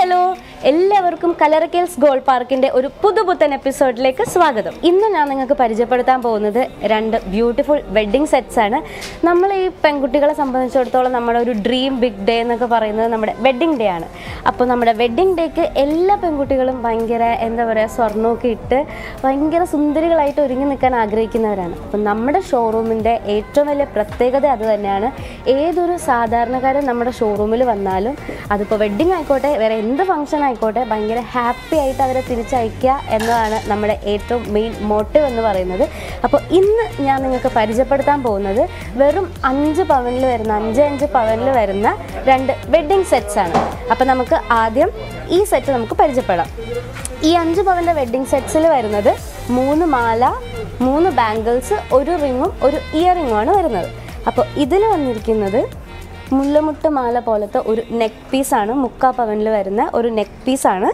Hello എല്ലാവർക്കും കലറക്കേൽസ് gold പാർക്കിന്റെ ഒരു പുതുപുത്തൻ എപ്പിസോഡിലേക്ക് സ്വാഗതം ഇന്ന് ഞാൻ നിങ്ങൾക്ക് പരിചയപ്പെടുത്താൻ പോകുന്നത് രണ്ട് ബ്യൂട്ടിഫുൾ വെഡ്ഡിംഗ് സെറ്റ്സ് ആണ് നമ്മൾ ഈ പെൺകുട്ടികളെ സംബന്ധിച്ചിടത്തോളം നമ്മുടെ ഒരു ഡ്രീം ബിഗ് ഡേ എന്നൊക്കെ പറയുന്നത് നമ്മുടെ വെഡ്ഡിംഗ് ഡേ ആണ് അപ്പോൾ നമ്മുടെ വെഡ്ഡിംഗ് ഡേക്ക് എല്ലാ പെൺകുട്ടികളും ഭയങ്കര എന്താ പറയുക സ്വർണ്ണമൊക്കെ ഇട്ട് ഭയങ്കര സുന്ദരികളായിട്ട് ഒരുങ്ങി നിൽക്കാൻ ആഗ്രഹിക്കുന്നവരാണ് അപ്പം നമ്മുടെ ഷോറൂമിൻ്റെ ഏറ്റവും വലിയ പ്രത്യേകത അത് തന്നെയാണ് ഏതൊരു സാധാരണക്കാരൻ നമ്മുടെ ഷോറൂമിൽ വന്നാലും അതിപ്പോൾ വെഡ്ഡിംഗ് ആയിക്കോട്ടെ വേറെ എന്ത് ഫംഗ്ഷൻ ആയിക്കോട്ടെ ഭയങ്കര ഹാപ്പി ആയിട്ട് അവരെ തിരിച്ചയക്കുക എന്നതാണ് നമ്മുടെ ഏറ്റവും മെയിൻ മോട്ടീവ് എന്ന് പറയുന്നത് അപ്പോൾ ഇന്ന് ഞാൻ നിങ്ങൾക്ക് പരിചയപ്പെടുത്താൻ പോകുന്നത് വെറും അഞ്ച് പവനിൽ വരുന്ന അഞ്ച് അഞ്ച് പവനിൽ വരുന്ന രണ്ട് വെഡ്ഡിംഗ് സെറ്റ്സ് ആണ് അപ്പോൾ നമുക്ക് ആദ്യം ഈ സെറ്റ് നമുക്ക് പരിചയപ്പെടാം ഈ അഞ്ച് പവൻ്റെ വെഡ്ഡിംഗ് സെറ്റ്സിൽ വരുന്നത് മൂന്ന് മാല മൂന്ന് ബാംഗിൾസ് ഒരു റിങ്ങും ഒരു ഇയറിങ്ങും ആണ് വരുന്നത് അപ്പോൾ ഇതിൽ വന്നിരിക്കുന്നത് മുല്ലമുട്ട് മാല പോലത്തെ ഒരു നെക്ക് പീസാണ് മുക്കാ പവനിൽ വരുന്ന ഒരു നെക്ക് പീസാണ്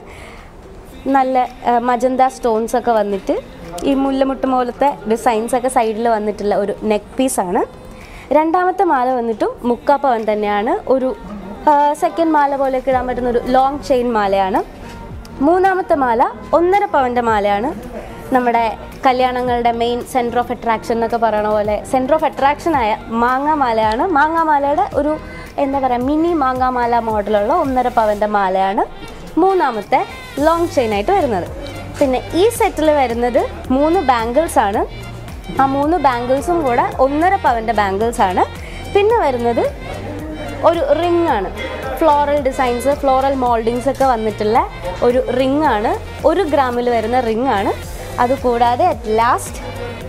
നല്ല മജന്ത സ്റ്റോൺസ് ഒക്കെ വന്നിട്ട് ഈ മുല്ലമുട്ട് പോലത്തെ ഡിസൈൻസ് ഒക്കെ സൈഡിൽ വന്നിട്ടുള്ള ഒരു നെക്ക് പീസാണ് രണ്ടാമത്തെ മാല വന്നിട്ടും മുക്കാ പവൻ തന്നെയാണ് ഒരു സെക്കൻഡ് മാല പോലെയൊക്കെ ഇടാൻ പറ്റുന്ന ഒരു ലോങ് ചെയിൻ മാലയാണ് മൂന്നാമത്തെ മാല ഒന്നര പവൻ്റെ മാലയാണ് നമ്മുടെ കല്യാണങ്ങളുടെ മെയിൻ സെൻറ്റർ ഓഫ് അട്രാക്ഷൻ എന്നൊക്കെ പറയണ പോലെ സെൻറ്റർ ഓഫ് അട്രാക്ഷൻ ആയ മാങ്ങാമാലയാണ് മാങ്ങാമാലയുടെ ഒരു എന്താ പറയുക മിനി മാങ്ങാമാല മോഡലുള്ള ഒന്നര പവൻ്റെ മാലയാണ് മൂന്നാമത്തെ ലോങ് ചെയിൻ ആയിട്ട് വരുന്നത് പിന്നെ ഈ സെറ്റിൽ വരുന്നത് മൂന്ന് ബാംഗിൾസ് ആണ് ആ മൂന്ന് ബാംഗിൾസും കൂടെ ഒന്നര പവൻ്റെ ബാംഗിൾസ് ആണ് പിന്നെ വരുന്നത് ഒരു റിംഗ് ആണ് ഫ്ലോറൽ ഡിസൈൻസ് ഫ്ലോറൽ മോൾഡിങ്സ് ഒക്കെ വന്നിട്ടുള്ള ഒരു റിംഗ് ആണ് ഒരു ഗ്രാമിൽ വരുന്ന റിംഗ് ആണ് അതുകൂടാതെ അറ്റ് ലാസ്റ്റ്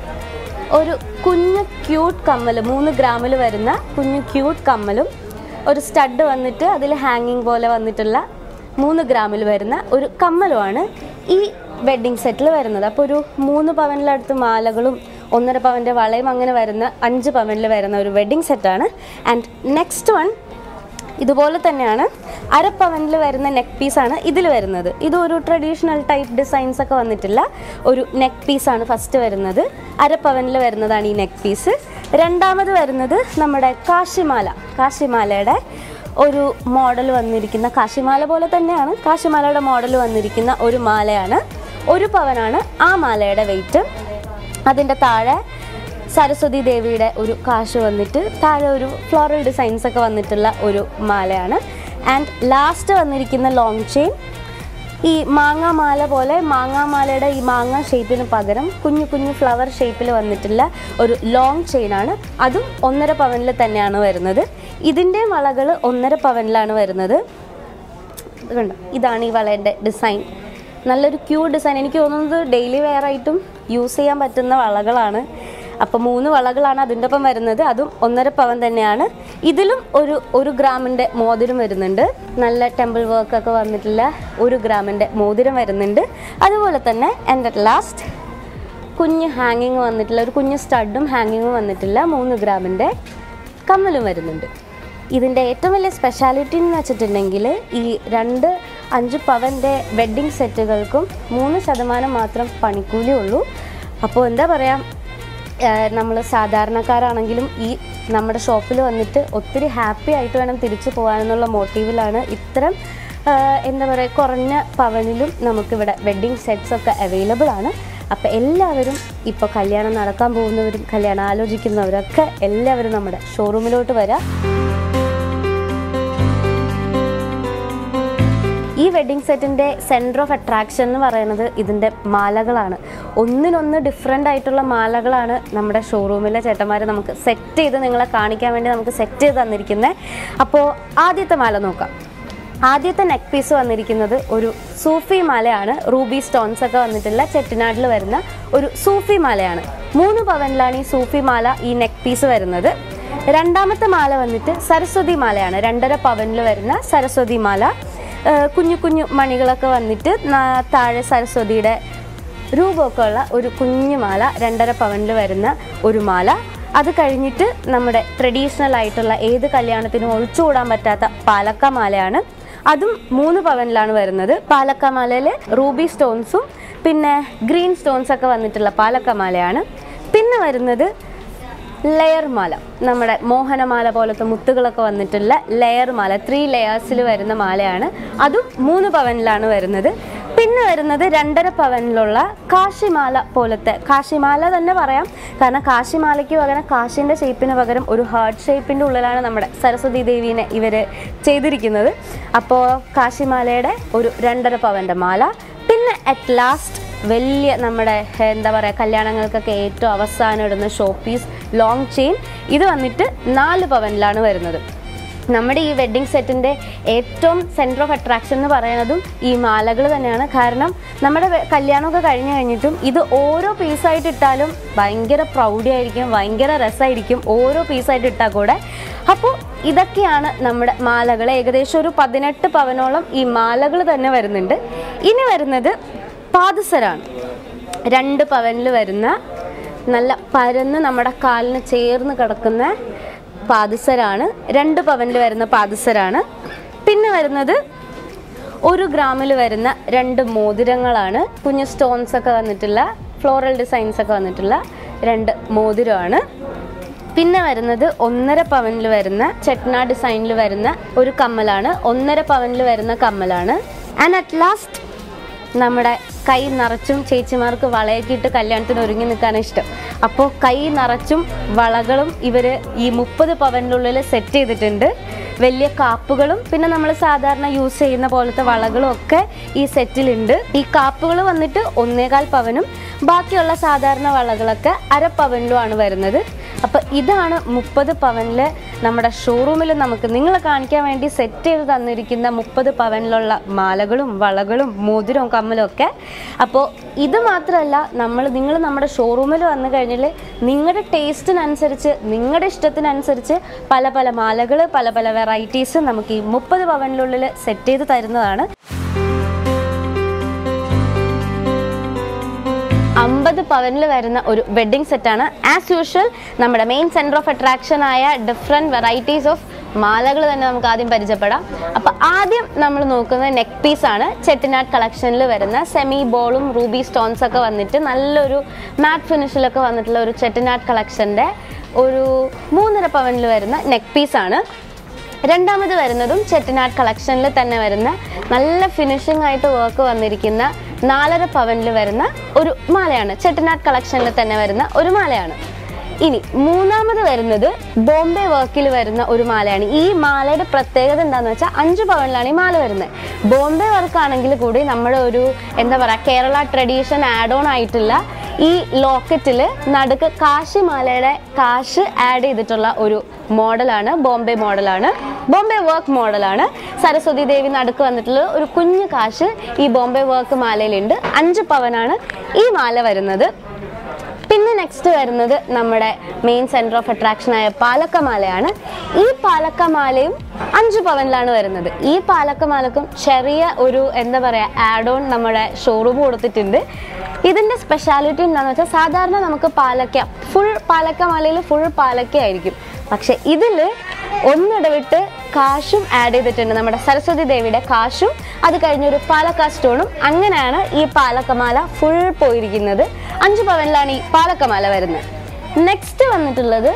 ഒരു കുഞ്ഞു ക്യൂട്ട് കമ്മൽ മൂന്ന് ഗ്രാമിൽ വരുന്ന കുഞ്ഞു ക്യൂട്ട് കമ്മലും ഒരു സ്റ്റഡ് വന്നിട്ട് അതിൽ ഹാങ്ങിങ് പോലെ വന്നിട്ടുള്ള മൂന്ന് ഗ്രാമിൽ വരുന്ന ഒരു കമ്മലുമാണ് ഈ വെഡ്ഡിങ് സെറ്റിൽ വരുന്നത് അപ്പോൾ ഒരു മൂന്ന് പവനിലടുത്ത് മാലകളും ഒന്നര പവൻ്റെ വളയും അങ്ങനെ വരുന്ന അഞ്ച് പവനിൽ വരുന്ന ഒരു വെഡ്ഡിങ് സെറ്റാണ് ആൻഡ് നെക്സ്റ്റ് വൺ ഇതുപോലെ തന്നെയാണ് അരപ്പവനിൽ വരുന്ന നെക്ക് പീസാണ് ഇതിൽ വരുന്നത് ഇത് ഒരു ട്രഡീഷണൽ ടൈപ്പ് ഡിസൈൻസ് ഒക്കെ വന്നിട്ടില്ല ഒരു നെക്ക് പീസാണ് ഫസ്റ്റ് വരുന്നത് അരപ്പവനിൽ വരുന്നതാണ് ഈ നെക്ക് പീസ് രണ്ടാമത് വരുന്നത് നമ്മുടെ കാശിമാല കാശിമാലയുടെ ഒരു മോഡൽ വന്നിരിക്കുന്ന കാശിമാല പോലെ തന്നെയാണ് കാശിമാലയുടെ മോഡൽ വന്നിരിക്കുന്ന ഒരു മാലയാണ് ഒരു പവനാണ് ആ മാലയുടെ വെയിറ്റ് അതിൻ്റെ താഴെ സരസ്വതി ദേവിയുടെ ഒരു കാശ് വന്നിട്ട് താഴെ ഒരു ഫ്ലോറൽ ഡിസൈൻസ് ഒക്കെ വന്നിട്ടുള്ള ഒരു മാലയാണ് ആൻഡ് ലാസ്റ്റ് വന്നിരിക്കുന്ന ലോങ് ചെയിൻ ഈ മാങ്ങാമാല പോലെ മാങ്ങാമാലയുടെ ഈ മാങ്ങ ഷേപ്പിന് പകരം കുഞ്ഞു കുഞ്ഞു ഫ്ലവർ ഷേപ്പിൽ വന്നിട്ടുള്ള ഒരു ലോങ് ചെയിനാണ് അതും ഒന്നര പവനിൽ തന്നെയാണ് വരുന്നത് ഇതിൻ്റെ വളകൾ ഒന്നര പവനിലാണ് വരുന്നത് ഇത് കണ്ടോ ഇതാണ് ഈ വളയുടെ ഡിസൈൻ നല്ലൊരു ക്യൂ ഡിസൈൻ എനിക്ക് തോന്നുന്നത് ഡെയിലി വെയർ ആയിട്ടും യൂസ് ചെയ്യാൻ പറ്റുന്ന വളകളാണ് അപ്പോൾ മൂന്ന് വളകളാണ് അതിൻ്റെ ഒപ്പം വരുന്നത് അതും ഒന്നര പവൻ തന്നെയാണ് ഇതിലും ഒരു ഒരു ഗ്രാമിൻ്റെ മോതിരം വരുന്നുണ്ട് നല്ല ടെമ്പിൾ വർക്ക് ഒക്കെ വന്നിട്ടുള്ള ഒരു ഗ്രാമിൻ്റെ മോതിരം വരുന്നുണ്ട് അതുപോലെ തന്നെ എൻ്റെ ലാസ്റ്റ് കുഞ്ഞ് ഹാങ്ങിങ് വന്നിട്ടുള്ള ഒരു കുഞ്ഞ് സ്റ്റഡും ഹാങ്ങിങ്ങും വന്നിട്ടില്ല മൂന്ന് ഗ്രാമിൻ്റെ കമ്മലും വരുന്നുണ്ട് ഇതിൻ്റെ ഏറ്റവും വലിയ സ്പെഷ്യാലിറ്റി എന്ന് വെച്ചിട്ടുണ്ടെങ്കിൽ ഈ രണ്ട് അഞ്ച് പവൻ്റെ വെഡ്ഡിങ് സെറ്റുകൾക്കും മൂന്ന് ശതമാനം മാത്രം പണിക്കൂലി ഉള്ളൂ അപ്പോൾ എന്താ പറയുക നമ്മൾ സാധാരണക്കാരാണെങ്കിലും ഈ നമ്മുടെ ഷോപ്പിൽ വന്നിട്ട് ഒത്തിരി ഹാപ്പി ആയിട്ട് വേണം തിരിച്ചു പോകാനെന്നുള്ള മോട്ടീവിലാണ് ഇത്തരം ആ, എന്താ പറയുക കുറഞ്ഞ പവനിലും നമുക്കിവിടെ വെഡ്ഡിങ് സെറ്റ്സ് ഒക്കെ അവൈലബിൾ ആണ് അപ്പോൾ എല്ലാവരും ഇപ്പോൾ കല്യാണം നടക്കാൻ പോകുന്നവരും കല്യാണം ആലോചിക്കുന്നവരൊക്കെ എല്ലാവരും നമ്മുടെ ഷോറൂമിലോട്ട് വരാം ഈ വെഡ്ഡിംഗ് സെറ്റിൻ്റെ സെൻറ്റർ ഓഫ് അട്രാക്ഷൻ എന്ന് പറയുന്നത് ഇതിൻ്റെ മാലകളാണ് ഒന്നിനൊന്ന് ഡിഫറെൻ്റ് ആയിട്ടുള്ള മാലകളാണ് നമ്മുടെ ഷോറൂമിലെ ചേട്ടന്മാർ നമുക്ക് സെറ്റ് ചെയ്ത് നിങ്ങളെ കാണിക്കാൻ വേണ്ടി നമുക്ക് സെറ്റ് ചെയ്ത് തന്നിരിക്കുന്നത് അപ്പോൾ ആദ്യത്തെ മാല നോക്കാം ആദ്യത്തെ നെക്ക് പീസ് വന്നിരിക്കുന്നത് ഒരു സൂഫി മാലയാണ് റൂബി സ്റ്റോൺസ് ഒക്കെ വന്നിട്ടുള്ള ചെട്ടിനാടിൽ വരുന്ന ഒരു സൂഫി മാലയാണ് മൂന്ന് പവനിലാണ് ഈ സൂഫി മാല ഈ നെക്ക് പീസ് വരുന്നത് രണ്ടാമത്തെ മാല വന്നിട്ട് സരസ്വതി മാലയാണ് രണ്ടര പവനിൽ വരുന്ന സരസ്വതി മാല ആ, കുഞ്ഞു കുഞ്ഞു മണികളൊക്കെ വന്നിട്ട് നാ- താഴെ സരസ്വതിയുടെ രൂപമൊക്കെ ഉള്ള ഒരു കുഞ്ഞു മാല രണ്ടര പവനിൽ വരുന്ന ഒരു മാല അത് കഴിഞ്ഞിട്ട് നമ്മുടെ ട്രഡീഷണൽ ആയിട്ടുള്ള ഏത് കല്യാണത്തിനും ഒഴിച്ചുകൂടാൻ പറ്റാത്ത പാലക്ക മാലയാണ് അതും മൂന്ന് പവനിലാണ് വരുന്നത് പാലക്ക മാലയിൽ റൂബി സ്റ്റോൺസും പിന്നെ ഗ്രീൻ സ്റ്റോൺസ് ഒക്കെ വന്നിട്ടുള്ള പാലക്ക മാലയാണ് പിന്നെ വരുന്നത് ലെയർ മാല നമ്മുടെ മോഹനമാല പോലത്തെ മുത്തുകളൊക്കെ വന്നിട്ടുള്ള ലെയർ മാല ത്രീ ലെയേഴ്സിൽ വരുന്ന മാലയാണ് അതും മൂന്ന് പവനിലാണ് വരുന്നത് പിന്നെ വരുന്നത് രണ്ടര പവനിലുള്ള കാശിമാല പോലത്തെ കാശിമാല തന്നെ പറയാം കാരണം കാശിമാലയ്ക്ക് പകരം കാശിൻ്റെ ഷേപ്പിന് പകരം ഒരു ഹാർട്ട് ഷേപ്പിൻ്റെ ഉള്ളിലാണ് നമ്മുടെ സരസ്വതി ദേവീനെ ഇവർ ചെയ്തിരിക്കുന്നത് അപ്പോൾ കാശിമാലയുടെ ഒരു രണ്ടര പവൻ്റെ മാല പിന്നെ അറ്റ് ലാസ്റ്റ് വലിയ നമ്മുടെ എന്താ പറയുക കല്യാണങ്ങൾക്കൊക്കെ ഏറ്റവും അവസാനം ഇടുന്ന ഷോ പീസ് ലോങ് ചെയിൻ ഇത് വന്നിട്ട് നാല് പവനിലാണ് വരുന്നത് നമ്മുടെ ഈ വെഡ്ഡിങ് സെറ്റിൻ്റെ ഏറ്റവും സെൻറ്റർ ഓഫ് അട്രാക്ഷൻ എന്ന് പറയുന്നതും ഈ മാലകൾ തന്നെയാണ് കാരണം നമ്മുടെ വെ- കല്യാണമൊക്കെ കഴിഞ്ഞ് കഴിഞ്ഞിട്ടും ഇത് ഓരോ പീസായിട്ട് ഇട്ടാലും ഭയങ്കര പ്രൗഡി ആയിരിക്കും ഭയങ്കര രസമായിരിക്കും ഓരോ പീസായിട്ട് ഇട്ടാൽ കൂടെ അപ്പോൾ ഇതൊക്കെയാണ് നമ്മുടെ മാലകൾ ഏകദേശം ഒരു പതിനെട്ട് പവനോളം ഈ മാലകൾ തന്നെ വരുന്നുണ്ട് ഇനി വരുന്നത് പാദസരാണ് രണ്ട് പവനിൽ വരുന്ന നല്ല പരന്ന് നമ്മുടെ കാലിന് ചേർന്ന് കിടക്കുന്ന പാദസരാണ് രണ്ട് പവനിൽ വരുന്ന പാദസരാണ് പിന്നെ വരുന്നത് ഒരു ഗ്രാമിൽ വരുന്ന രണ്ട് മോതിരങ്ങളാണ് കുഞ്ഞു സ്റ്റോൺസ് ഒക്കെ വന്നിട്ടുള്ള ഫ്ലോറൽ ഡിസൈൻസ് ഒക്കെ വന്നിട്ടുള്ള രണ്ട് മോതിരമാണ് പിന്നെ വരുന്നത് ഒന്നര പവനിൽ വരുന്ന ചെട്ന ഡിസൈനിൽ വരുന്ന ഒരു കമ്മലാണ് ഒന്നര പവനിൽ വരുന്ന കമ്മലാണ് ആൻഡ് അറ്റ് ലാസ്റ്റ് നമ്മുടെ കൈ നിറച്ചും ചേച്ചിമാർക്ക് വളയൊക്കെ ഇട്ട് കല്യാണത്തിന് ഒരുങ്ങി നിൽക്കാൻ ഇഷ്ടം അപ്പോൾ കൈ നിറച്ചും വളകളും ഇവർ ഈ മുപ്പത് പവനിനുള്ളിൽ സെറ്റ് ചെയ്തിട്ടുണ്ട് വലിയ കാപ്പുകളും പിന്നെ നമ്മൾ സാധാരണ യൂസ് ചെയ്യുന്ന പോലത്തെ വളകളും ഒക്കെ ഈ സെറ്റിലുണ്ട് ഈ കാപ്പുകൾ വന്നിട്ട് ഒന്നേകാൽ പവനും ബാക്കിയുള്ള സാധാരണ വളകളൊക്കെ അര പവനിലുമാണ് വരുന്നത് അപ്പോൾ ഇതാണ് മുപ്പത് പവനിൽ നമ്മുടെ ഷോറൂമിൽ നമുക്ക് നിങ്ങളെ കാണിക്കാൻ വേണ്ടി സെറ്റ് ചെയ്ത് തന്നിരിക്കുന്ന മുപ്പത് പവനിലുള്ള മാലകളും വളകളും മോതിരവും കമ്മലും ഒക്കെ അപ്പോൾ ഇത് മാത്രമല്ല നമ്മൾ നിങ്ങൾ നമ്മുടെ ഷോറൂമിൽ വന്നു കഴിഞ്ഞാൽ നിങ്ങളുടെ ടേസ്റ്റിനനുസരിച്ച് നിങ്ങളുടെ ഇഷ്ടത്തിനനുസരിച്ച് പല പല മാലകൾ പല പല വെറൈറ്റീസ് നമുക്ക് ഈ മുപ്പത് പവനിലുള്ളിൽ സെറ്റ് ചെയ്ത് തരുന്നതാണ് അമ്പത് പവനിൽ വരുന്ന ഒരു വെഡ്ഡിംഗ് സെറ്റാണ് ആസ് യൂഷ്വൽ നമ്മുടെ മെയിൻ സെൻറ്റർ ഓഫ് അട്രാക്ഷൻ ആയ ഡിഫറെൻറ്റ് വെറൈറ്റീസ് ഓഫ് മാലകൾ തന്നെ നമുക്ക് ആദ്യം പരിചയപ്പെടാം അപ്പോൾ ആദ്യം നമ്മൾ നോക്കുന്നത് നെക്ക് പീസ് ആണ് ചെട്ടിനാട് കളക്ഷനിൽ വരുന്ന സെമി ബോളും റൂബി സ്റ്റോൺസ് ഒക്കെ വന്നിട്ട് നല്ലൊരു മാറ്റ് ഫിനിഷിലൊക്കെ വന്നിട്ടുള്ള ഒരു ചെട്ടിനാട് കളക്ഷൻ്റെ ഒരു മൂന്നര പവനിൽ വരുന്ന നെക്ക് പീസാണ് രണ്ടാമത് വരുന്നതും ചെട്ടിനാട് കളക്ഷനിൽ തന്നെ വരുന്ന നല്ല ഫിനിഷിംഗ് ആയിട്ട് വർക്ക് വന്നിരിക്കുന്ന നാലര പവനിൽ വരുന്ന ഒരു മാലയാണ് ചെട്ടിനാട് കളക്ഷനിൽ തന്നെ വരുന്ന ഒരു മാലയാണ് ഇനി മൂന്നാമത് വരുന്നത് ബോംബെ വർക്കിൽ വരുന്ന ഒരു മാലയാണ് ഈ മാലയുടെ പ്രത്യേകത എന്താണെന്ന് വെച്ചാൽ അഞ്ച് പവനിലാണ് ഈ മാല വരുന്നത് ബോംബെ വർക്ക് ആണെങ്കിൽ കൂടി നമ്മുടെ ഒരു എന്താ പറയുക കേരള ട്രഡീഷൻ ആഡ് ഓൺ ആയിട്ടുള്ള ഈ ലോക്കറ്റിൽ നടുക്ക് കാശി മാലയുടെ കാശ് ആഡ് ചെയ്തിട്ടുള്ള ഒരു മോഡലാണ് ബോംബെ മോഡലാണ് ബോംബെ വർക്ക് മോഡലാണ് സരസ്വതി ദേവി നടുക്ക് വന്നിട്ടുള്ള ഒരു കുഞ്ഞു കാശ് ഈ ബോംബെ വർക്ക് മാലയിലുണ്ട് അഞ്ച് പവനാണ് ഈ മാല വരുന്നത് പിന്നെ നെക്സ്റ്റ് വരുന്നത് നമ്മുടെ മെയിൻ സെൻറ്റർ ഓഫ് അട്രാക്ഷൻ ആയ പാലക്കമാലയാണ് ഈ പാലക്കമാലയും അഞ്ച് പവനിലാണ് വരുന്നത് ഈ പാലക്കമാലക്കും ചെറിയ ഒരു എന്താ പറയുക ആഡ് ഓൺ നമ്മുടെ ഷോറൂം കൊടുത്തിട്ടുണ്ട് ഇതിൻ്റെ സ്പെഷ്യാലിറ്റി എന്താണെന്ന് വെച്ചാൽ സാധാരണ നമുക്ക് പാലക്ക ഫുൾ പാലക്കമാലയിൽ ഫുൾ പാലക്ക ആയിരിക്കും പക്ഷെ ഇതിൽ ഒന്നിടവിട്ട് കാശും ആഡ് ചെയ്തിട്ടുണ്ട് നമ്മുടെ സരസ്വതി ദേവിയുടെ കാശും അത് കഴിഞ്ഞൊരു പാലക്ക സ്റ്റോണും അങ്ങനെയാണ് ഈ പാലക്കമാല ഫുൾ പോയിരിക്കുന്നത് അഞ്ച് പവനിലാണ് ഈ പാലക്കമാല വരുന്നത് നെക്സ്റ്റ് വന്നിട്ടുള്ളത്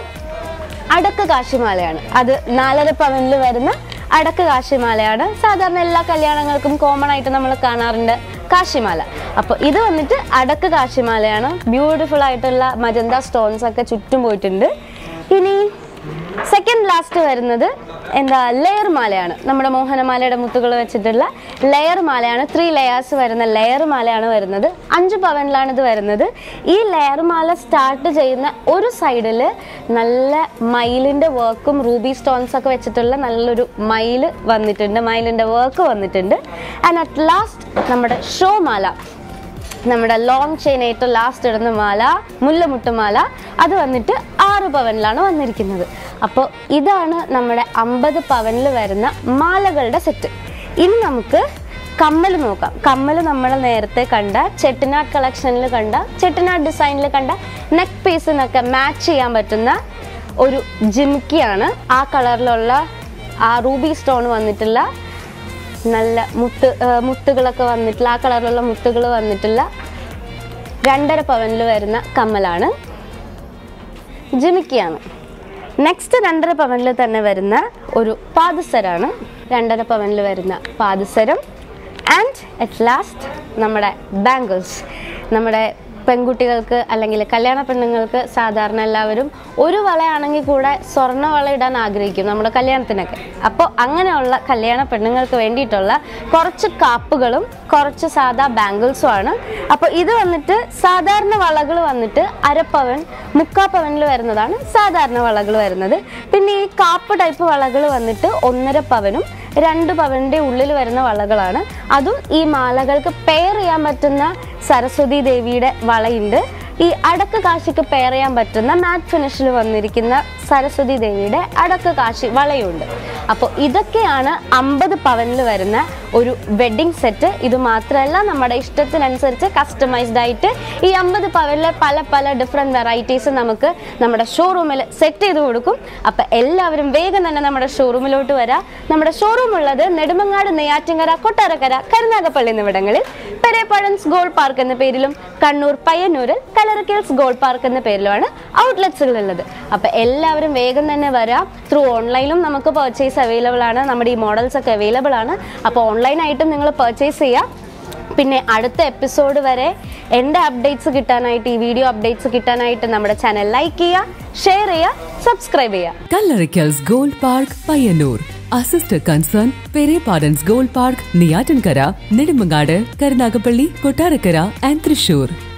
അടക്ക കാശിമാലയാണ് അത് നാലര പവനിൽ വരുന്ന അടക്ക കാശിമാലയാണ് സാധാരണ എല്ലാ കല്യാണങ്ങൾക്കും കോമൺ ആയിട്ട് നമ്മൾ കാണാറുണ്ട് കാശിമാല അപ്പോൾ ഇത് വന്നിട്ട് അടക്ക കാശിമാലയാണ് ബ്യൂട്ടിഫുൾ ആയിട്ടുള്ള മജന്ത സ്റ്റോൺസ് ഒക്കെ ചുറ്റും പോയിട്ടുണ്ട് ഇനി സെക്കൻഡ് ലാസ്റ്റ് വരുന്നത് എന്താ ലെയർ മാലയാണ് നമ്മുടെ മോഹനമാലയുടെ മുത്തുകൾ വെച്ചിട്ടുള്ള ലെയർ മാലയാണ് ത്രീ ലെയേഴ്സ് വരുന്ന ലെയർ മാലയാണ് വരുന്നത് അഞ്ച് പവനിലാണ് ഇത് വരുന്നത് ഈ ലെയർ മാല സ്റ്റാർട്ട് ചെയ്യുന്ന ഒരു സൈഡിൽ നല്ല മയിലിൻ്റെ വർക്കും റൂബി സ്റ്റോൺസ് ഒക്കെ വെച്ചിട്ടുള്ള നല്ലൊരു മയിൽ വന്നിട്ടുണ്ട് മയിലിൻ്റെ വർക്ക് വന്നിട്ടുണ്ട് ആൻഡ് അറ്റ് ലാസ്റ്റ് നമ്മുടെ ഷോ മാല നമ്മുടെ ലോങ് ചെയിൻ ഏറ്റവും ലാസ്റ്റ് ഇടുന്ന മാല മുല്ലമുട്ടുമാല അത് വന്നിട്ട് ആറ് പവനിലാണ് വന്നിരിക്കുന്നത് അപ്പോൾ ഇതാണ് നമ്മുടെ അമ്പത് പവനിൽ വരുന്ന മാലകളുടെ സെറ്റ് ഇനി നമുക്ക് കമ്മൽ നോക്കാം കമ്മൽ നമ്മൾ നേരത്തെ കണ്ട ചെട്ടിനാട് കളക്ഷനിൽ കണ്ട ചെട്ടിനാട് ഡിസൈനിൽ കണ്ട നെക്ക് പീസിനൊക്കെ മാച്ച് ചെയ്യാൻ പറ്റുന്ന ഒരു ജിമിക്കിയാണ് ആ കളറിലുള്ള ആ റൂബി സ്റ്റോൺ വന്നിട്ടുള്ള നല്ല മുത്ത് ആ, മുത്തുകളൊക്കെ വന്നിട്ടുള്ള ആ കളറിലുള്ള മുത്തുകൾ വന്നിട്ടുള്ള രണ്ടര പവനിൽ വരുന്ന കമ്മലാണ് ജിമിക്കിയാണ് നെക്സ്റ്റ് രണ്ടര പവനിൽ തന്നെ വരുന്ന ഒരു പാദസരാണ് രണ്ടര പവനിൽ വരുന്ന പാദസരം ആൻഡ് അറ്റ് ലാസ്റ്റ് നമ്മുടെ ബാംഗിൾസ് നമ്മുടെ പെൺകുട്ടികൾക്ക് അല്ലെങ്കിൽ കല്യാണ പെണ്ണുങ്ങൾക്ക് സാധാരണ എല്ലാവരും ഒരു വളയാണെങ്കിൽ കൂടെ സ്വർണ്ണ വള ഇടാൻ ആഗ്രഹിക്കും നമ്മുടെ കല്യാണത്തിനൊക്കെ അപ്പോൾ അങ്ങനെയുള്ള കല്യാണ പെണ്ണുങ്ങൾക്ക് വേണ്ടിയിട്ടുള്ള കുറച്ച് കാപ്പുകളും കുറച്ച് സാധാ ബാംഗിൾസും ആണ് അപ്പോൾ ഇത് വന്നിട്ട് സാധാരണ വളകൾ വന്നിട്ട് അരപ്പവൻ മുക്കാ പവനിൽ വരുന്നതാണ് സാധാരണ വളകൾ വരുന്നത് പിന്നെ ഈ കാപ്പ് ടൈപ്പ് വളകൾ വന്നിട്ട് ഒന്നര പവനും രണ്ട് പവന്റെ ഉള്ളിൽ വരുന്ന വളകളാണ് അതും ഈ മാലകൾക്ക് പെയർ ചെയ്യാൻ പറ്റുന്ന സരസ്വതി ദേവിയുടെ വളയുണ്ട് ഈ അടക്ക് കാശിക്ക് പെയർ ചെയ്യാൻ പറ്റുന്ന മാറ്റ് ഫിനിഷിൽ വന്നിരിക്കുന്ന സരസ്വതി ദേവിയുടെ അടക്ക് കാശി വളയുണ്ട് അപ്പോൾ ഇതൊക്കെയാണ് അമ്പത് പവനിൽ വരുന്ന ഒരു വെഡ്ഡിംഗ് സെറ്റ് ഇത് മാത്രമല്ല നമ്മുടെ ഇഷ്ടത്തിനനുസരിച്ച് കസ്റ്റമൈസ്ഡ് ആയിട്ട് ഈ അമ്പത് പവനിലെ പല പല ഡിഫറെൻറ്റ് വെറൈറ്റീസ് നമുക്ക് നമ്മുടെ ഷോറൂമിൽ സെറ്റ് ചെയ്ത് കൊടുക്കും അപ്പം എല്ലാവരും വേഗം തന്നെ നമ്മുടെ ഷോറൂമിലോട്ട് വരാം നമ്മുടെ ഷോറൂം ഉള്ളത് നെടുമങ്ങാട് നെയ്യാറ്റിങ്കര കൊട്ടാരക്കര കരുനാഗപ്പള്ളി എന്നിവിടങ്ങളിൽ പെരേപ്പഴൻസ് ഗോൾഡ് പാർക്ക് എന്ന പേരിലും കണ്ണൂർ പയ്യന്നൂരിൽ കലറക്കേൽസ് ഗോൾഡ് പാർക്ക് എന്ന പേരിലുമാണ് ഔട്ട്ലെറ്റ്സുകൾ ഉള്ളത് അപ്പം എല്ലാവരും വേഗം തന്നെ വരാം ത്രൂ ഓൺലൈനിലും നമുക്ക് പർച്ചേസ് അവൈലബിൾ ആണ് നമ്മുടെ ഈ മോഡൽസ് ഒക്കെ അവൈലബിൾ ആണ് അപ്പോൾ ഓൺലൈനായിട്ടും നിങ്ങൾ പർച്ചേസ് ചെയ്യാം പിന്നെ അടുത്ത എപ്പിസോഡ് വരെ എൻ്റെ അപ്ഡേറ്റ്സ് കിട്ടാനായിട്ട് ഈ വീഡിയോ അപ്ഡേറ്റ്സ് കിട്ടാനായിട്ട് നമ്മുടെ ചാനൽ ലൈക്ക് ചെയ്യുക ഷെയർ ചെയ്യുക സബ്സ്ക്രൈബ് ചെയ്യുക Kallarikals Gold Park, Payanur. Our sister concern, Pere Pardon's Gold Park, Niyatankara, Nedumangad, Karnagapalli, Kottarakara and Thrissur.